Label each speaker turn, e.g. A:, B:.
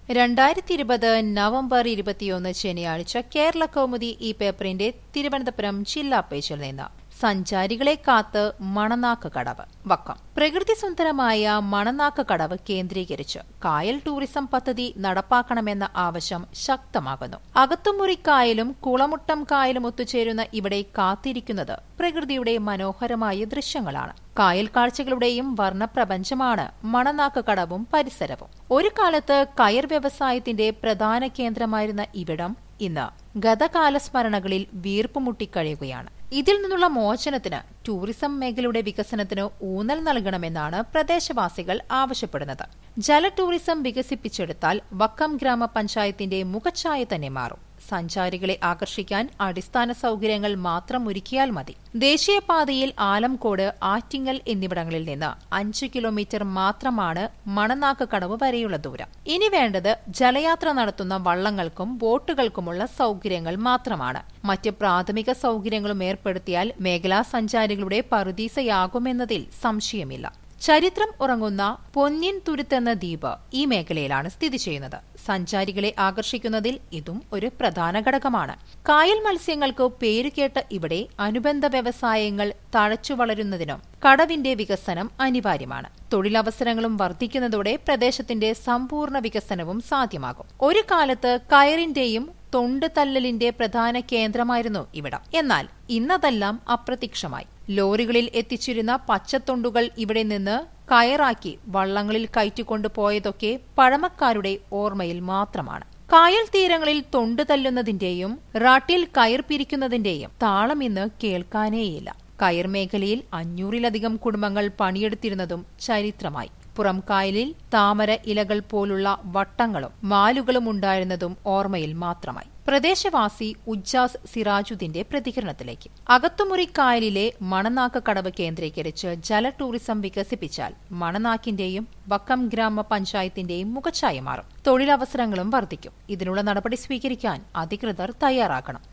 A: രണ്ടായിരത്തി ഇരുപത് നവംബർ ഇരുപത്തിയൊന്ന് ശനിയാഴ്ച കേരള കൗമുദി ഈ പേപ്പറിന്റെ തിരുവനന്തപുരം ജില്ലാ പേജിൽ നിന്ന് സഞ്ചാരികളെ കാത്ത് മണനാക്ക് കടവ് വക്കം പ്രകൃതി സുന്ദരമായ മണനാക്ക് കടവ് കേന്ദ്രീകരിച്ച് കായൽ ടൂറിസം പദ്ധതി നടപ്പാക്കണമെന്ന ആവശ്യം ശക്തമാകുന്നു അകത്തുമുറിക്കായലും കുളമുട്ടം കായലും ഒത്തുചേരുന്ന ഇവിടെ കാത്തിരിക്കുന്നത് പ്രകൃതിയുടെ മനോഹരമായ ദൃശ്യങ്ങളാണ് കായൽ കാഴ്ചകളുടെയും വർണ്ണപ്രപഞ്ചമാണ് മണനാക്ക് കടവും പരിസരവും ഒരു കാലത്ത് കയർ വ്യവസായത്തിന്റെ പ്രധാന കേന്ദ്രമായിരുന്ന ഇവിടം ഇന്ന് ഗതകാല സ്മരണകളിൽ വീർപ്പുമുട്ടിക്കഴിയുകയാണ് ഇതിൽ നിന്നുള്ള മോചനത്തിന് ടൂറിസം മേഖലയുടെ വികസനത്തിന് ഊന്നൽ നൽകണമെന്നാണ് പ്രദേശവാസികൾ ആവശ്യപ്പെടുന്നത് ജല ടൂറിസം വികസിപ്പിച്ചെടുത്താൽ വക്കം ഗ്രാമപഞ്ചായത്തിന്റെ മുഖച്ഛായ തന്നെ മാറും സഞ്ചാരികളെ ആകർഷിക്കാൻ അടിസ്ഥാന സൗകര്യങ്ങൾ മാത്രം ഒരുക്കിയാൽ മതി ദേശീയപാതയിൽ ആലംകോട് ആറ്റിങ്ങൽ എന്നിവിടങ്ങളിൽ നിന്ന് അഞ്ച് കിലോമീറ്റർ മാത്രമാണ് മണനാക്ക് കടവ് വരെയുള്ള ദൂരം ഇനി വേണ്ടത് ജലയാത്ര നടത്തുന്ന വള്ളങ്ങൾക്കും ബോട്ടുകൾക്കുമുള്ള സൗകര്യങ്ങൾ മാത്രമാണ് മറ്റ് പ്രാഥമിക സൗകര്യങ്ങളും ഏർപ്പെടുത്തിയാൽ മേഖലാ സഞ്ചാരികളുടെ പറുദീസയാകുമെന്നതിൽ സംശയമില്ല ചരിത്രം ഉറങ്ങുന്ന പൊന്നിൻ തുരുത്തെന്ന ദ്വീപ് ഈ മേഖലയിലാണ് സ്ഥിതി ചെയ്യുന്നത് സഞ്ചാരികളെ ആകർഷിക്കുന്നതിൽ ഇതും ഒരു പ്രധാന ഘടകമാണ് കായൽ മത്സ്യങ്ങൾക്ക് പേരുകേട്ട ഇവിടെ അനുബന്ധ വ്യവസായങ്ങൾ തഴച്ചു വളരുന്നതിനും കടവിന്റെ വികസനം അനിവാര്യമാണ് തൊഴിലവസരങ്ങളും വർദ്ധിക്കുന്നതോടെ പ്രദേശത്തിന്റെ സമ്പൂർണ്ണ വികസനവും സാധ്യമാകും ഒരു കാലത്ത് കയറിന്റെയും തൊണ്ട് തല്ലലിന്റെ പ്രധാന കേന്ദ്രമായിരുന്നു ഇവിടം എന്നാൽ ഇന്നതെല്ലാം അപ്രത്യക്ഷമായി ലോറികളിൽ എത്തിച്ചിരുന്ന പച്ചത്തൊണ്ടുകൾ ഇവിടെ നിന്ന് കയറാക്കി വള്ളങ്ങളിൽ കയറ്റിക്കൊണ്ടുപോയതൊക്കെ പഴമക്കാരുടെ ഓർമ്മയിൽ മാത്രമാണ് കായൽ തീരങ്ങളിൽ തൊണ്ടു തല്ലുന്നതിന്റെയും റാട്ടിൽ കയർ പിരിക്കുന്നതിന്റെയും താളം ഇന്ന് കേൾക്കാനേയില്ല കയർ മേഖലയിൽ അഞ്ഞൂറിലധികം കുടുംബങ്ങൾ പണിയെടുത്തിരുന്നതും ചരിത്രമായി പുറം കായലിൽ താമര ഇലകൾ പോലുള്ള വട്ടങ്ങളും മാലുകളും ഉണ്ടായിരുന്നതും ഓർമ്മയിൽ മാത്രമായി പ്രദേശവാസി ഉജ്ജാസ് സിറാജുദ്ദീന്റെ പ്രതികരണത്തിലേക്ക് അകത്തുമുറിക്കായലിലെ മണനാക്ക് കടവ് കേന്ദ്രീകരിച്ച് ജല ടൂറിസം വികസിപ്പിച്ചാൽ മണനാക്കിന്റെയും വക്കം ഗ്രാമപഞ്ചായത്തിന്റെയും മുഖച്ഛായ മാറും തൊഴിലവസരങ്ങളും വർദ്ധിക്കും ഇതിനുള്ള നടപടി സ്വീകരിക്കാൻ അധികൃതർ തയ്യാറാക്കണം